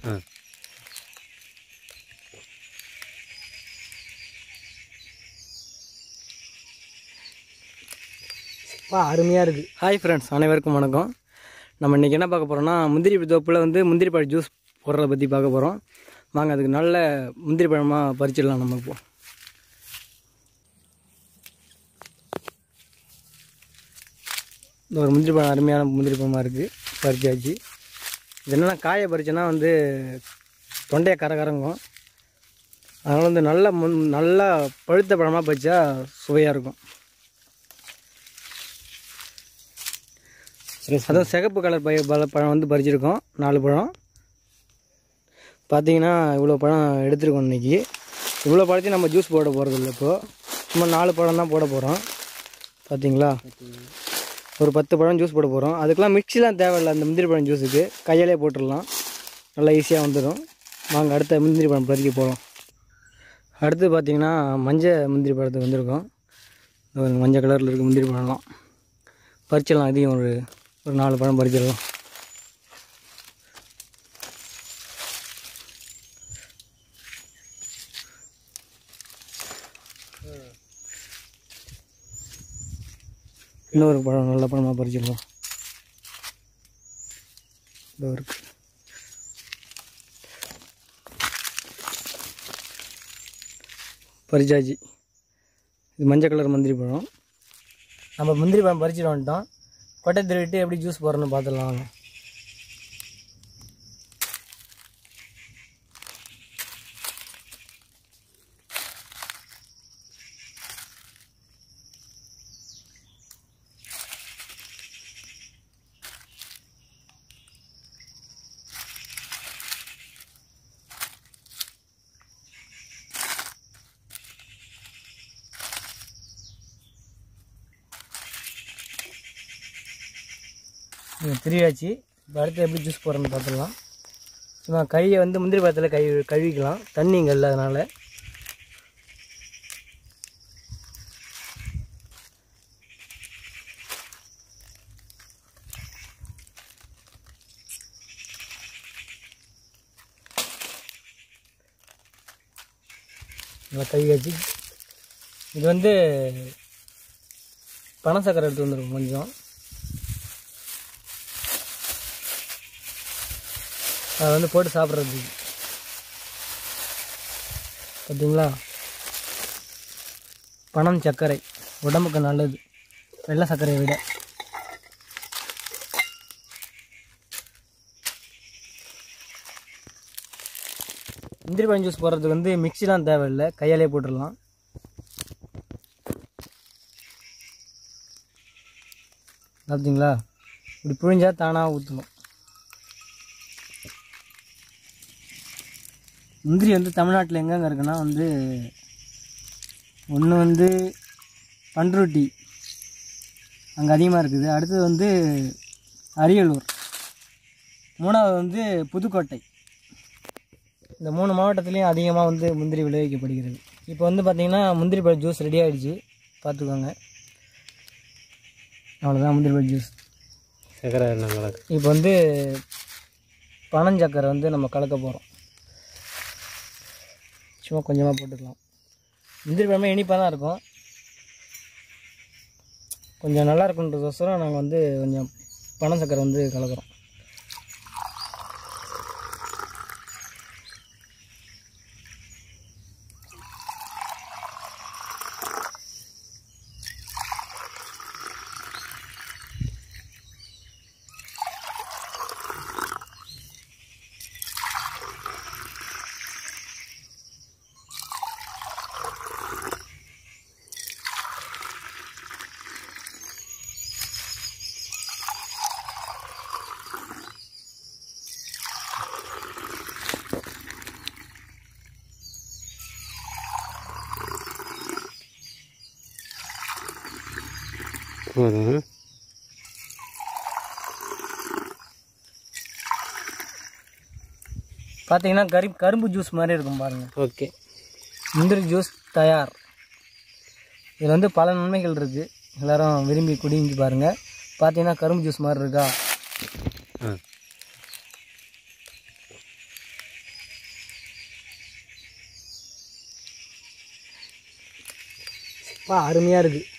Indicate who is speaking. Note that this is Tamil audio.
Speaker 1: ஆ
Speaker 2: பா அருமையாக இருக்குது ஹாய் ஃப்ரெண்ட்ஸ் அனைவருக்கும் வணக்கம் நம்ம இன்றைக்கி என்ன பார்க்க போகிறோம்னா முந்திரி தோப்பில் வந்து முந்திரி பழ ஜூஸ் போடுறத பற்றி பார்க்க போகிறோம் வாங்க அதுக்கு நல்ல முந்திரி பழமாக பறிச்சிடலாம் நம்ம இப்போ இந்த ஒரு முந்திரி பழம் அருமையான முந்திரி பழமாக இருக்குது பறிச்சாச்சு இது என்னென்னா காயை பறிச்சோன்னா வந்து தொண்டையை கரகரங்கும் அதனால் வந்து நல்ல முன் நல்லா பழுத்த பழமாக பறிச்சா சுவையாக இருக்கும் அதான் சிகப்பு கலர் பய பல பழம் வந்து பறிச்சிருக்கோம் நாலு பழம் பார்த்தீங்கன்னா இவ்வளோ பழம் எடுத்துருக்கோம் இன்னைக்கு இவ்வளோ பழத்தையும் நம்ம ஜூஸ் போட போகிறது இல்லை இப்போது சும்மா நாலு பழம் தான் போட போகிறோம் பார்த்தீங்களா ஒரு பத்து பழம் ஜூஸ் போட போகிறோம் அதுக்கெலாம் மிக்சிலாம் தேவையில்லை அந்த முந்திரி பழம் ஜூஸுக்கு கையாலே போட்டுடலாம் நல்லா ஈஸியாக வந்துடும் வாங்க அடுத்த முந்திரி பழம் பறிக்க போகிறோம் அடுத்து பார்த்தீங்கன்னா மஞ்சள் முந்திரி பழத்துக்கு வந்திருக்கோம் இந்த ஒரு மஞ்சள் கலரில் இருக்க முந்திரி பழம்லாம் பறிச்சிடலாம் இதையும் ஒரு ஒரு நாலு பழம் பறிச்சிடலாம் இன்னொரு பழம் நல்ல பழமாக பறிச்சிடலாம் இதோ இருக்கு பறிச்சாச்சு இது மஞ்சள் கலர் முந்திரி பழம் நம்ம முந்திரி பழம் பறிச்சுட்டு வந்துட்டோம் கொட்டை திருவிட்டு எப்படி ஜூஸ் போடுறோன்னு பார்த்துடலாம் வாங்க இது திரியாச்சு இப்போ அடுத்து எப்படி ஜூஸ் போடுறோன்னு பார்த்துடலாம் சும்மா கையை வந்து முந்திரி பழத்தில் கை கழுவிக்கலாம் தண்ணி இங்கே இல்லை அதனால் நல்லா கழுவியாச்சு இது வந்து பனை சக்கரை எடுத்து வந்துருக்கும் கொஞ்சம் அதை வந்து போட்டு சாப்பிட்றது பார்த்தீங்களா பனம் சர்க்கரை உடம்புக்கு நல்லது வெள்ளை சர்க்கரையை விட முந்திரி பழம் ஜூஸ் போடுறதுக்கு வந்து மிக்சிலாம் தேவையில்லை கையாலே போட்டுடலாம் பார்த்தீங்களா இப்படி புழிஞ்சா தானாக ஊற்றணும் முந்திரி வந்து தமிழ்நாட்டில் எங்கெங்கே இருக்குன்னா வந்து ஒன்று வந்து பண்ருட்டி அங்கே அதிகமாக இருக்குது அடுத்தது வந்து அரியலூர் மூணாவது வந்து புதுக்கோட்டை இந்த மூணு மாவட்டத்துலேயும் அதிகமாக வந்து முந்திரி விளைவிக்கப்படுகிறது இப்போ வந்து பார்த்திங்கன்னா முந்திரி பழ ஜூஸ் ரெடி ஆகிடுச்சு பார்த்துக்கோங்க அவ்வளோதான் முந்திரி பழ ஜூஸ்
Speaker 1: சக்கரை எண்ணெய் கலக்கு
Speaker 2: இப்போ வந்து பனஞ்சக்கரை வந்து நம்ம கலக்க போகிறோம் சும்மா கொஞ்சமாக போட்டுக்கலாம் முந்திரி பழமே இனிப்பாக தான் இருக்கும் கொஞ்சம் நல்லா இருக்குன்றதோசரம் நாங்கள் வந்து கொஞ்சம் பனம் சக்கரை வந்து கலக்கிறோம்
Speaker 1: போதும்
Speaker 2: பார்த்தீங்கன்னா கரி கரும்பு ஜூஸ் மாதிரி இருக்கும் பாருங்கள்
Speaker 1: ஓகே
Speaker 2: முந்திரி ஜூஸ் தயார் இதில் வந்து பல நன்மைகள் இருக்குது எல்லாரும் விரும்பி குடிஞ்சு பாருங்கள் பார்த்தீங்கன்னா கரும்பு ஜூஸ் மாதிரி இருக்கா
Speaker 1: ஆ
Speaker 2: பா அருமையாக இருக்குது